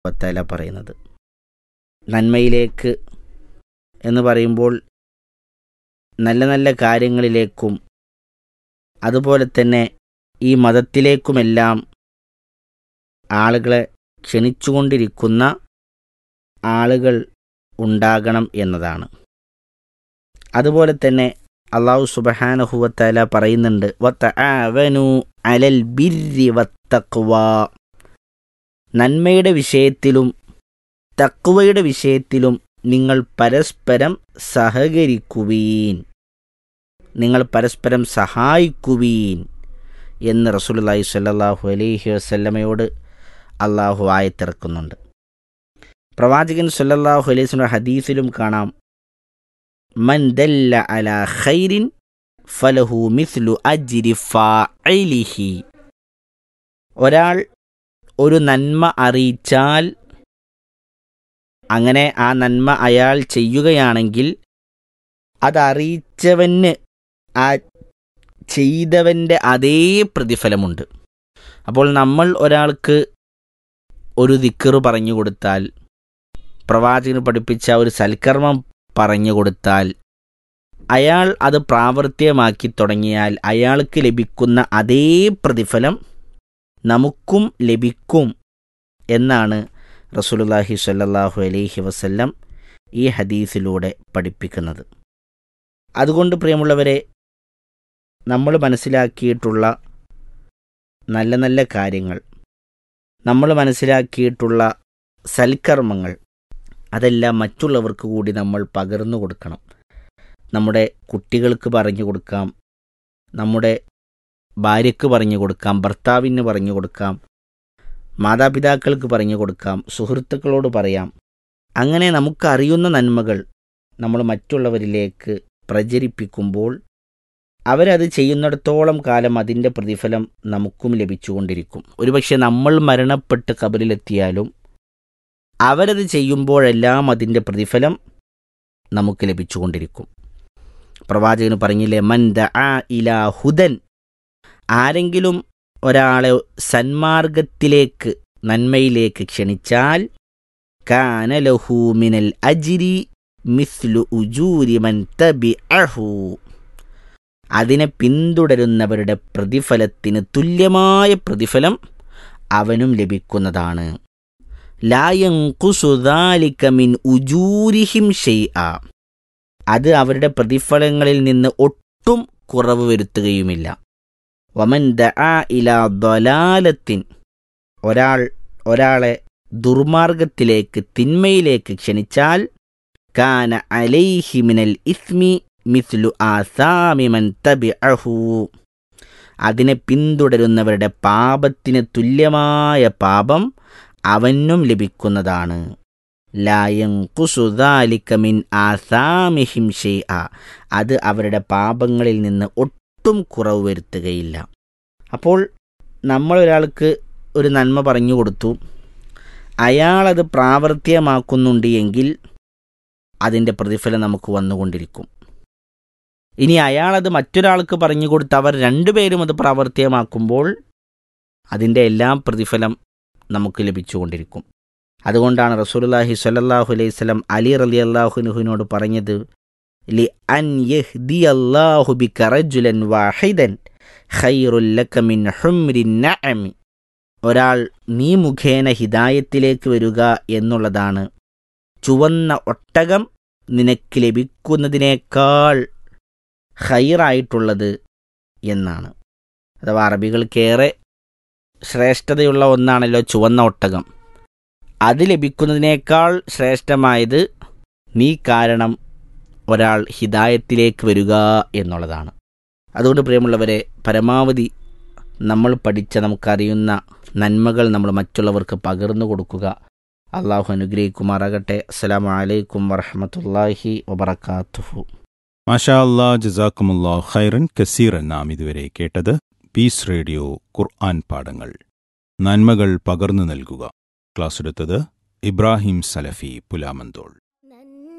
വത്തല പറയുന്നത് നന്മയിലേക്ക് എന്ന് പറയുമ്പോൾ നല്ല നല്ല കാര്യങ്ങളിലേക്കും അതുപോലെ തന്നെ ഈ മതത്തിലേക്കുമെല്ലാം ആളുകളെ ക്ഷണിച്ചുകൊണ്ടിരിക്കുന്ന ആളുകൾ ഉണ്ടാകണം എന്നതാണ് അതുപോലെ തന്നെ അള്ളാഹു സുബഹാനഹുവത്തല പറയുന്നുണ്ട് വത്തആവനു അലൽ ബിർരി വത്തഖ്വ നന്മയുടെ വിഷയത്തിലും തക്വയുടെ വിഷയത്തിലും നിങ്ങൾ പരസ്പരം സഹകരിക്കുവീൻ നിങ്ങൾ പരസ്പരം സഹായിക്കുവീൻ എന്ന് റസൂലുള്ളാഹി സ്വല്ലല്ലാഹു അലൈഹി വസല്ലമയോട് അള്ളാഹു ആയത്തിറക്കുന്നുണ്ട് പ്രവാചകൻ സ്വല്ലല്ലാഹു അലൈഹി വസല്ലം ഹദീസിലും കാണാം മൻ ദല്ല അലാ ഖൈരിൻ ഫലഹു മിസ്ലു അജ്രി ഫാഇലിഹി ഒരാൾ ഒരു നന്മ അറിയിച്ചാൽ അങ്ങനെ ആ നന്മ അയാൾ ചെയ്യുകയാണെങ്കിൽ അതറിയിച്ചവന് ആ ചെയ്തവൻ്റെ അതേ പ്രതിഫലമുണ്ട് അപ്പോൾ നമ്മൾ ഒരാൾക്ക് ഒരു ദിക്കറ് പറഞ്ഞു കൊടുത്താൽ പ്രവാചകന് പഠിപ്പിച്ച ഒരു സൽക്കർമ്മം പറഞ്ഞു കൊടുത്താൽ അയാൾ അത് പ്രാവർത്തികമാക്കി തുടങ്ങിയാൽ അയാൾക്ക് ലഭിക്കുന്ന അതേ പ്രതിഫലം നമുക്കും ലഭിക്കും എന്നാണ് റസൂലുള്ളാഹി സ്വല്ലല്ലാഹു അലൈഹി വസല്ലം ഈ ഹദീസിലൂടെ പഠിപ്പിക്കുന്നത് അതുകൊണ്ട് പ്രിയമുള്ളവരെ നമ്മൾ മനസ്സിലാക്കിയിട്ടുള്ള നല്ല നല്ല കാര്യങ്ങൾ നമ്മൾ മനസ്സിലാക്കിയിട്ടുള്ള സൽക്കർമ്മങ്ങൾ അതെല്ലാം മറ്റുള്ളവർക്ക് കൂടി നമ്മൾ പകർന്നു കൊടുക്കണം നമ്മുടെ കുട്ടികൾക്ക് പറഞ്ഞു കൊടുക്കാം നമ്മുടെ ഭാര്യയ്ക്ക് പറഞ്ഞു കൊടുക്കാം ഭർത്താവിന് പറഞ്ഞു കൊടുക്കാം മാതാപിതാക്കൾക്ക് പറഞ്ഞു കൊടുക്കാം സുഹൃത്തുക്കളോട് പറയാം അങ്ങനെ നമുക്കറിയുന്ന നന്മകൾ നമ്മൾ മറ്റുള്ളവരിലേക്ക് പ്രചരിപ്പിക്കുമ്പോൾ അവരത് ചെയ്യുന്നിടത്തോളം കാലം അതിൻ്റെ പ്രതിഫലം നമുക്കും ലഭിച്ചുകൊണ്ടിരിക്കും ഒരുപക്ഷെ നമ്മൾ മരണപ്പെട്ട് കബറിലെത്തിയാലും അവരത് ചെയ്യുമ്പോഴെല്ലാം അതിൻ്റെ പ്രതിഫലം നമുക്ക് ലഭിച്ചുകൊണ്ടിരിക്കും പ്രവാചകന് പറഞ്ഞില്ലേ മൻ ദ ആ ഇലാ ഹുദൻ ആരെങ്കിലും ഒരാളെ സന്മാർഗത്തിലേക്ക് നന്മയിലേക്ക് ക്ഷണിച്ചാൽ കാന ലഹു മിനൽ അജിരി മിസ്ലു ഉജൂരി മൻ തബി അഹു അതിനെ പിന്തുടരുന്നവരുടെ പ്രതിഫലത്തിന് തുല്യമായ പ്രതിഫലം അവനും ലഭിക്കുന്നതാണ് ലായങ്കുസുദാലിക്കമിൻ ഉജൂരിഹിം ഷെയ്അ അത് അവരുടെ പ്രതിഫലങ്ങളിൽ നിന്ന് ഒട്ടും കുറവ് വരുത്തുകയുമില്ല വമൻ ദആ ഇലാ ദലാലത്തിൻ ഒരാൾ ഒരാളെ ദുർമാർഗത്തിലേക്ക് തിന്മയിലേക്ക് ക്ഷണിച്ചാൽ കാന അലൈഹി മിനൽ ഇസ്മി മിസ്ലു ആസാമിമൻ തബിഅഹു അതിനെ പിന്തുടരുന്നവരുടെ പാപത്തിന് തുല്യമായ പാപം അവനും ലഭിക്കുന്നതാണ് ലായങ്കുസുദാലിക്കമിൻ ആസാമിഹിം ഷെയ്അ അത് അവരുടെ പാപങ്ങളിൽ നിന്ന് ഒട്ടും കുറവ് വരുത്തുകയില്ല അപ്പോൾ നമ്മൾ ഒരാൾക്ക് ഒരു നന്മ പറഞ്ഞു കൊടുത്തു അയാളത് പ്രാവർത്തികമാക്കുന്നുണ്ട് എങ്കിൽ അതിൻ്റെ പ്രതിഫലം നമുക്ക് വന്നുകൊണ്ടിരിക്കും ഇനി അയാളത് മറ്റൊരാൾക്ക് പറഞ്ഞു കൊടുത്ത് അവർ രണ്ടുപേരും അത് പ്രാവർത്തികമാക്കുമ്പോൾ അതിൻ്റെ എല്ലാം പ്രതിഫലം നമുക്ക് ലഭിച്ചുകൊണ്ടിരിക്കും അതുകൊണ്ടാണ് റസൂലുള്ളാഹി സ്വല്ലല്ലാഹു അലൈഹി വസല്ലം അലി റലി അള്ളാഹുനുഹിനോട് പറഞ്ഞത് ലി അൻ യഹ്ദി അല്ലാഹു ബിക റജുലൻ വാഹിദൻ ഖൈറുൽ ലക മിൻ ഹുംരിൻ നഅമി ഒരാൾ നീ മുഖേന ഹിദായത്തിലേക്ക് വരിക എന്നുള്ളതാണ് ചുവന്ന ഒട്ടകം നിനക്ക് ലഭിക്കുന്നതിനേക്കാൾ ഹൈറായിട്ടുള്ളത് എന്നാണ് അഥവാ അറബികൾക്കേറെ ശ്രേഷ്ഠതയുള്ള ഒന്നാണല്ലോ ചുവന്ന ഒട്ടകം അത് ലഭിക്കുന്നതിനേക്കാൾ ശ്രേഷ്ഠമായത് നീ കാരണം ഒരാൾ ഹിദായത്തിലേക്ക് വരിക എന്നുള്ളതാണ് അതുകൊണ്ട് പ്രിയമുള്ളവരെ പരമാവധി നമ്മൾ പഠിച്ച നമുക്കറിയുന്ന നന്മകൾ നമ്മൾ മറ്റുള്ളവർക്ക് പകർന്നു കൊടുക്കുക അള്ളാഹു അനുഗ്രഹിക്കുമാറാകട്ടെ അസ്സലാമു അലൈക്കും വറഹമത്തല്ലാഹി വബർക്കാത്തുഹു മാഷാ അല്ലാ ജസാക്കുമുല്ലാ ഖൈറൻ കസീറൻ നാം ഇതുവരെ കേട്ടത് പീസ് റേഡിയോ ഖുർആൻ പാഠങ്ങൾ നന്മകൾ പകർന്നു നൽകുക ക്ലാസ് എടുത്തത് ഇബ്രാഹിം സലഫി പുലാമന്തോൾ